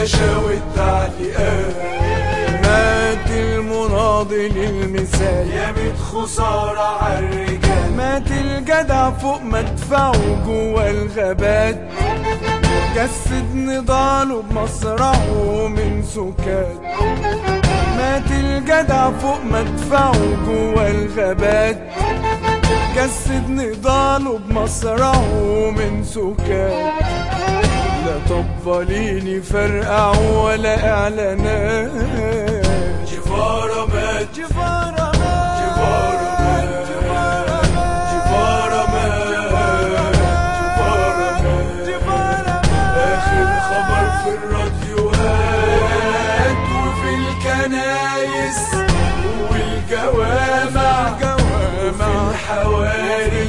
الدردشة والتعليقات مات المناضل المثال يا ميت خسارة عالرجال مات الجدع فوق مدفعه جوا الغابات جسد نضاله بمصرعه من سكات مات الجدع فوق مدفعه جوا الغابات جسد نضاله بمصرعه من سكات لا طباليني فرقعوا ولا اعلانات جفارة مات جفارة مات جفارة مات جفارة مات جفارة مات جفارة آخر خبر في الراديوهات وفي الكنايس والجوامع وفي الحواري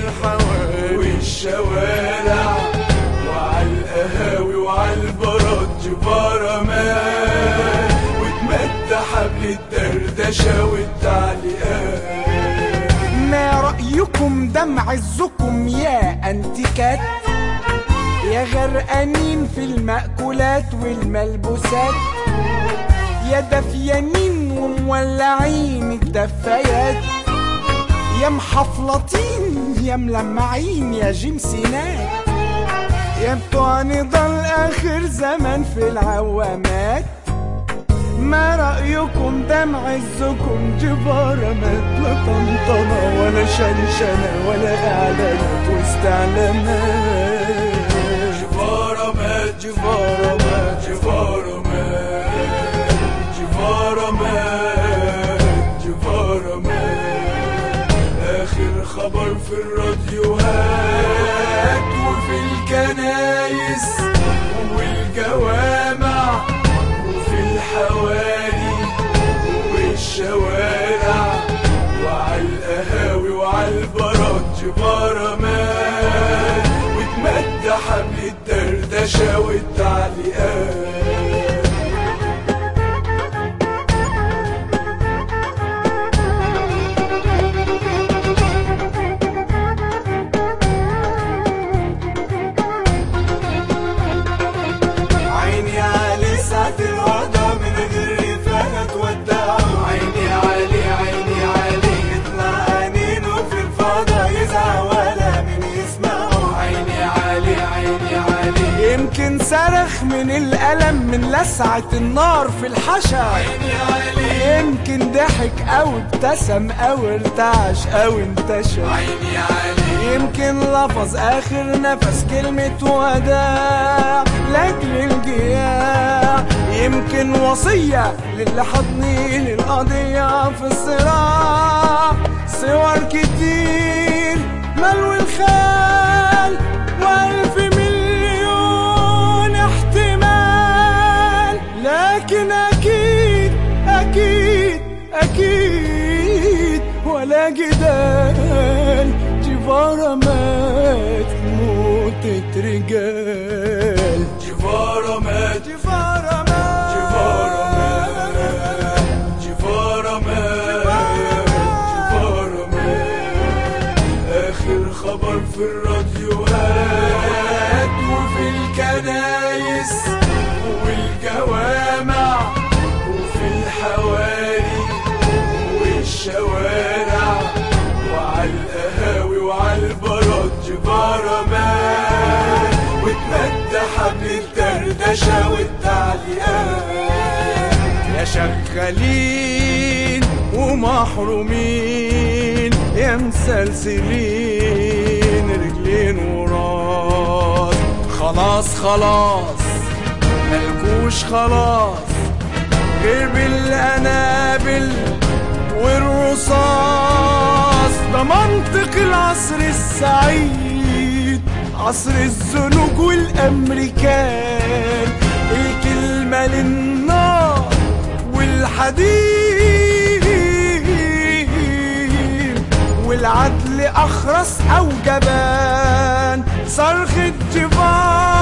والشوارع وعلى القهاوي وعلى البراد جبارة مات واتمد حبل الدردشة والتعليقات ما رأيكم دم عزكم يا أنتيكات يا غرقانين في المأكولات والملبوسات يا دفيانين ومولعين الدفايات يا محفلطين يا ملمعين يا جنسينات يا بتوع نضال آخر زمن في العوامات ما رأيكم دم عزكم جبارة ما لا طنطنة ولا شنشنة ولا إعلانات واستعلانات جفارة مات جفارة مات جفارة مات جفارة مات جفارة مات آخر خبر في الراديوهات وفي الكنايس والجوامع وفي الحواري والشوارع وعلى القهاوي وعلى البراد جبارة مات واتمد حبل الدردشة والتعليقات عيني علي ساعة الوضع من غير رفاقة تودعه عيني علي عيني علي يطلع أنينه في الفضا يزعق ولا من يسمعه عيني علي عيني علي يمكن صرخ من الألم من لسعة النار في الحشا عيني علي يمكن ضحك أو ابتسم أو ارتعش أو انتشر عيني علي يمكن لفظ آخر نفس كلمة وداع لأجل الجياع يمكن وصية للي حضني للقضية في الصراع صور كتير ملو الخال وألف مليون احتمال لكن أكيد أكيد أكيد ولا جدال جفارة مات موتة رجال جفارة مات جفارة مات جفارة مات جفارة مات جفارة مات آخر خبر في الراديوهات وفي الكنايس والجوامع وفي الحواري والشوارع وعلى القهاوي وعلى البراد جبارة مات واتمد حبل الدردشة والتعليقات يا شغالين ومحرومين يا مسلسلين رجلين وراس خلاص خلاص ملكوش خلاص غير بالقنابل والرصاص ده منطق العصر السعيد عصر الزنوج والامريكان الكلمة للنار والحديد والعدل اخرس او جبان صرخة جبار